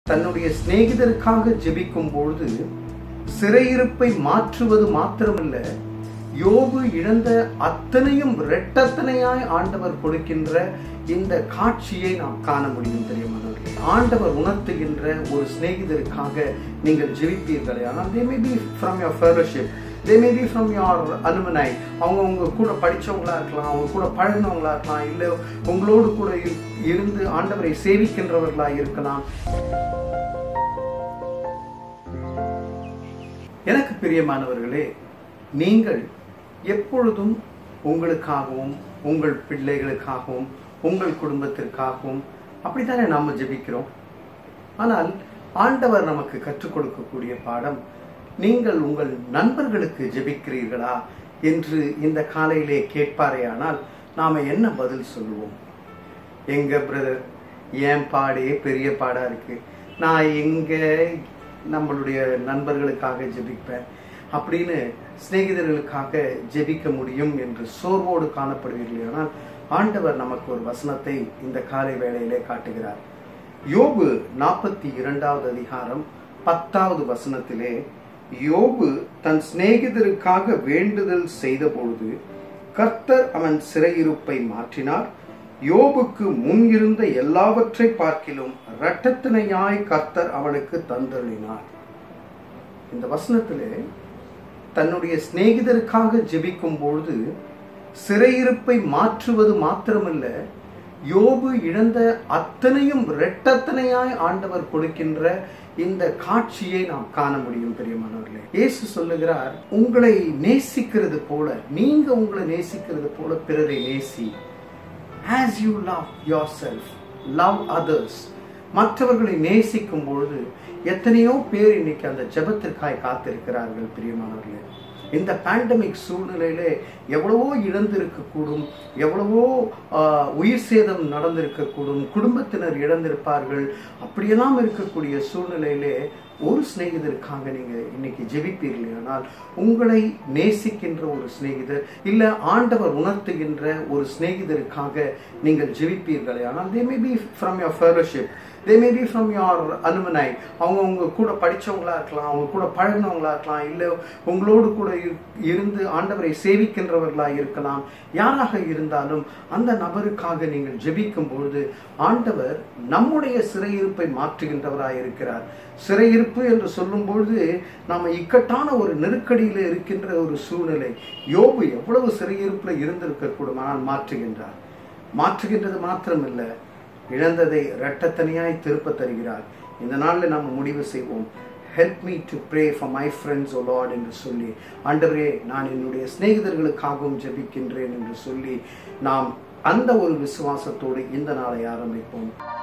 தன்னுடைய சிநேகிதருக்காக ஜெபிக்கும் பொழுது சிறையிருப்பை மாற்றுவது மாத்திரமல்ல யோபு இழந்த அத்தனையும் இரட்டத்தனையாய் ஆண்டவர் கொடுக்கின்ற இந்த காட்சியை நாம் காண முடியும் தெரியுமானவர்களே ஆண்டவர் உணர்த்துகின்ற ஒரு சிநேகிதருக்காக நீங்கள் ஜெபிப்பீர்களே ஆனால் they may be from your fellowship they may be from your alumni அவங்க உங்க கூட படிச்சவங்களா இருக்கலாம் அவங்க கூட பழகினவங்களா இருக்கலாம் இல்லை உங்களோடு கூட இரு- இருந்து ஆண்டவரை சேவிக்கின்றவர்களா இருக்கலாம் எனக்கு பிரியமானவர்களே நீங்கள் எப்பொழுதும் உங்களுக்காகவும் உங்கள் பிள்ளைகளுக்காகவும் உங்கள் குடும்பத்திற்காகவும் அப்படித்தானே நாம ஜெபிக்கிறோம் ஆனால் ஆண்டவர் நமக்கு கற்றுக் கொடுக்கக்கூடிய பாடம் நீங்கள் உங்கள் நண்பர்களுக்கு ஜெபிக்கிறீர்களா என்று இந்த காலையிலே கேட்பாரேயானால் நாம என்ன பதில் சொல்லுவோம் எங்க பிரதர் என் பாடே பெரிய பாடா இருக்கு நான் எங்க நம்மளுடைய நண்பர்களுக்காக ஜெபிப்பேன் அப்படின்னு சிநேகிதர்களுக்காக ஜெபிக்க முடியும் என்று சோர்வோடு காணப்படுவீர்கள் ஆனால் ஆண்டவர் நமக்கு ஒரு வசனத்தை இந்த காலை வேளையிலே காட்டுகிறார் யோபு நாற்பத்தி இரண்டாவது அதிகாரம் பத்தாவது வசனத்திலே யோபு தன் சிநேகிதருக்காக வேண்டுதல் செய்த பொழுது கர்த்தர் அவன் சிறையிருப்பை மாற்றினார் யோபுக்கு முன் இருந்த எல்லாவற்றை பார்க்கிலும் இரட்டத்தினையாய் கர்த்தர் அவனுக்கு தந்தளினார் இந்த வசனத்திலே தன்னுடைய சிநேகிதருக்காக ஜெபிக்கும் பொழுது சிறையிருப்பை மாற்றுவது மாத்திரமல்ல யோபு இழந்த அத்தனையும் இரட்டத்தனையாய் ஆண்டவர் கொடுக்கின்ற இந்த காட்சியை நாம் காண முடியும் பெரியமானவர்களே இயேசு சொல்லுகிறார் உங்களை நேசிக்கிறது போல நீங்க உங்களை நேசிக்கிறது போல பிறரை நேசி as you love yourself love others மற்றவர்களை நேசிக்கும் பொழுது எத்தனையோ பேர் இன்னைக்கு அந்த ஜெபத்திற்காய் காத்திருக்கிறார்கள் பிரியமானவர்களே இந்த பேண்டமிக் சூழ்நிலையிலே எவ்வளவோ இழந்திருக்கக்கூடும் எவ்வளவோ ஆஹ், உயிர் சேதம் நடந்திருக்கக்கூடும் குடும்பத்தினர் இழந்திருப்பார்கள் அப்படியெல்லாம் இருக்கக்கூடிய சூழ்நிலையிலே ஒரு சிநேகிதருக்காக நீங்க இன்னைக்கு ஜெபிப்பீர்கள் ஆனால் உங்களை நேசிக்கின்ற ஒரு சிநேகிதர் இல்ல ஆண்டவர் உணர்த்துகின்ற ஒரு சிநேகிதருக்காக நீங்கள் ஜெபிப்பீர்களே ஆனால் they may be from your fellowship they may be from your alumni அவங்க உங்க கூட படிச்சவங்களா இருக்கலாம் அவங்க கூட பழகினவங்களா இருக்கலாம் இல்ல உங்களோடு கூட இரு- இருந்து ஆண்டவரை சேவிக்கின்றவர்களா இருக்கலாம் யாராக இருந்தாலும் அந்த நபருக்காக நீங்கள் ஜெபிக்கும் பொழுது ஆண்டவர் நம்முடைய சிறையிருப்பை மாற்றுகின்றவராய் இருக்கிறார் சிறையிருப்பு என்று சொல்லும் பொழுது நாம இக்கட்டான ஒரு நெருக்கடியில இருக்கின்ற ஒரு சூழ்நிலை யோபு எவ்வளவு சிறையிருப்புல இருந்திருக்க கூடும் ஆனால் மாற்றுகின்றார் மாற்றுகின்றது மாத்திரமில்லை இழந்ததை இரட்டத்தனியாய் திருப்ப தருகிறார் இந்த நாளில் நாம் முடிவு செய்வோம் help me to pray for my friends O Lord என்று சொல்லி ஆண்டவரே நான் என்னுடைய சிநேகிதர்களுக்காகவும் ஜெபிக்கின்றேன் என்று சொல்லி நாம் அந்த ஒரு விசுவாசத்தோடு இந்த நாளை ஆரம்பிப்போம்